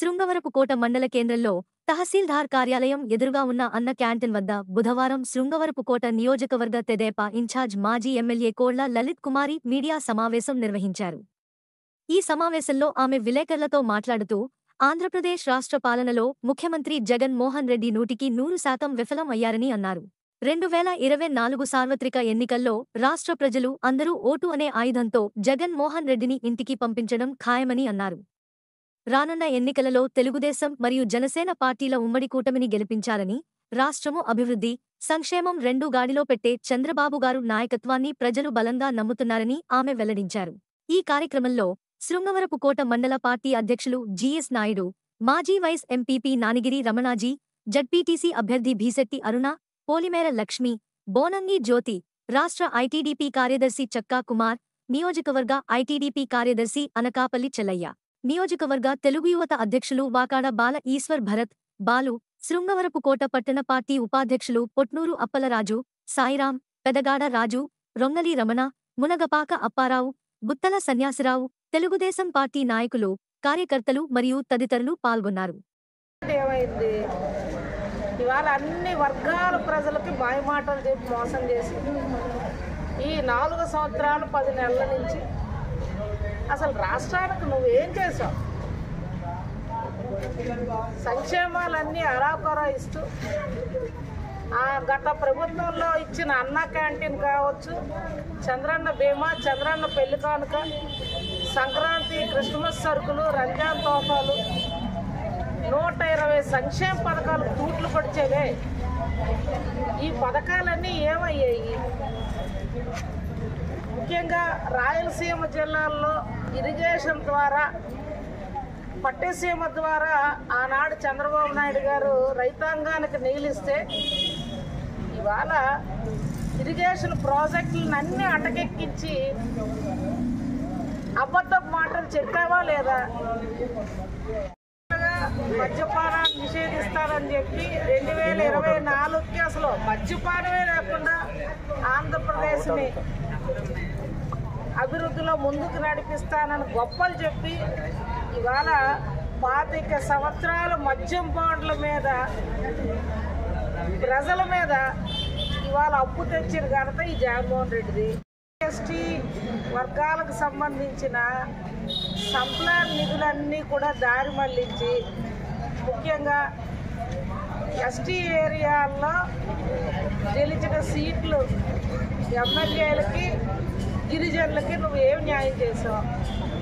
శృంగవరపుకోట మండల కేంద్రంలో తహసీల్దార్ కార్యాలయం ఎదురుగా ఉన్న అన్న క్యాంటీన్ వద్ద బుధవారం శృంగవరపుకోట నియోజకవర్గ తెదేపా ఇన్ఛార్జ్ మాజీ ఎమ్మెల్యే కోళ్ల లలిత్ కుమారి మీడియా సమావేశం నిర్వహించారు ఈ సమావేశంలో ఆమె విలేకరులతో మాట్లాడుతూ ఆంధ్రప్రదేశ్ రాష్ట్ర పాలనలో ముఖ్యమంత్రి జగన్ మోహన్ రెడ్డి నూటికి నూరు శాతం విఫలం అయ్యారని అన్నారు రెండు వేల ఇరవై నాలుగు సార్వత్రిక ఎన్నికల్లో రాష్ట్ర ప్రజలు అందరూ ఓటు అనే ఆయుధంతో జగన్ మోహన్ రెడ్డిని ఇంటికి పంపించడం ఖాయమని అన్నారు రానున్న ఎన్నికలలో తెలుగుదేశం మరియు జనసేన పార్టీల ఉమ్మడి కూటమిని గెలిపించాలని రాష్ట్రము అభివృద్ధి సంక్షేమం రెండూ గాడిలో పెట్టే చంద్రబాబు గారు నాయకత్వాన్ని ప్రజలు బలంగా నమ్ముతున్నారని ఆమె వెల్లడించారు ఈ కార్యక్రమంలో శృంగవరపుకోట మండల పార్టీ అధ్యక్షులు జిఎస్ నాయుడు మాజీ vice MPP Nanigiri Ramanaji ZPTC అభ్యర్థి భీశెట్టి అరుణ పోలిమేర లక్ష్మి బోనంగి జ్యోతి రాష్ట్ర ఐటీడీపీ కార్యదర్శి చక్కా కుమార్ నియోజకవర్గ ఐటీడీపీ కార్యదర్శి అనకాపల్లి చెల్లయ్య నియోజకవర్గ తెలుగు యువత అధ్యక్షులు వాకాడ బాల ఈశ్వర్ భరత్ బాలు శృంగవరపుకోట పట్టణ పార్టీ ఉపాధ్యక్షులు పొట్నూరు అప్పలరాజు సాయిరాం పెదగాడ రాజు రొంగలి రమణ మునగపాక అప్పారావు గుత్తల సన్యాసిరావు తెలుగుదేశం పార్టీ నాయకులు కార్యకర్తలు మరియు తదితరులు పాల్గొన్నారు ఏమైంది ఇవాళ అన్ని వర్గాల ప్రజలకి మాయమాటలు చెప్పి మోసం చేసి ఈ నాలుగు సంవత్సరాలు పది నెలల నుంచి అసలు రాష్ట్రానికి నువ్వేం చేసావు సంక్షేమాలన్నీ అరాకొరా ఇస్తూ ఆ గత ప్రభుత్వంలో ఇచ్చిన అన్న క్యాంటీన్ కావచ్చు చంద్రన్న బీమా చంద్రన్న పెళ్లి కానుక సంక్రాంతి క్రిస్మస్ సరుకులు రంజాన్ తోఫాలు నూట ఇరవై సంక్షేమ పథకాలు తూట్లు పడిచేవే ఈ పథకాలన్నీ ఏమయ్యాయి ముఖ్యంగా రాయలసీమ జిల్లాల్లో ఇరిగేషన్ ద్వారా పట్టసీమ ద్వారా ఆనాడు చంద్రబాబు నాయుడు గారు రైతాంగానికి నీళ్ళిస్తే ఇవాళ ఇరిగేషన్ ప్రాజెక్టులను అన్నీ అటకెక్కించి అబద్ధపు మాటలు చెప్పావా లేదా మద్యపానాన్ని నిషేధిస్తారని చెప్పి రెండు వేల ఇరవై నాలుగుకి అసలు మద్యపానమే లేకుండా ఆంధ్రప్రదేశ్ని అభివృద్ధిలో ముందుకు నడిపిస్తానని గొప్పలు చెప్పి ఇవాళ పాతిక సంవత్సరాల మద్యం బాండ్ల మీద ప్రజల మీద ఇవాళ అప్పు తెచ్చిన ఘనత ఈ జగన్మోహన్ రెడ్డిది ఎస్టీ వర్గాలకు సంబంధించిన సంప్లాన్ నిధులన్నీ కూడా దారి మళ్లించి ముఖ్యంగా ఎస్టీ ఏరియాల్లో గెలిచిన సీట్లు ఎమ్మెల్యేలకి గిరిజనులకి నువ్వు ఏం న్యాయం చేసావు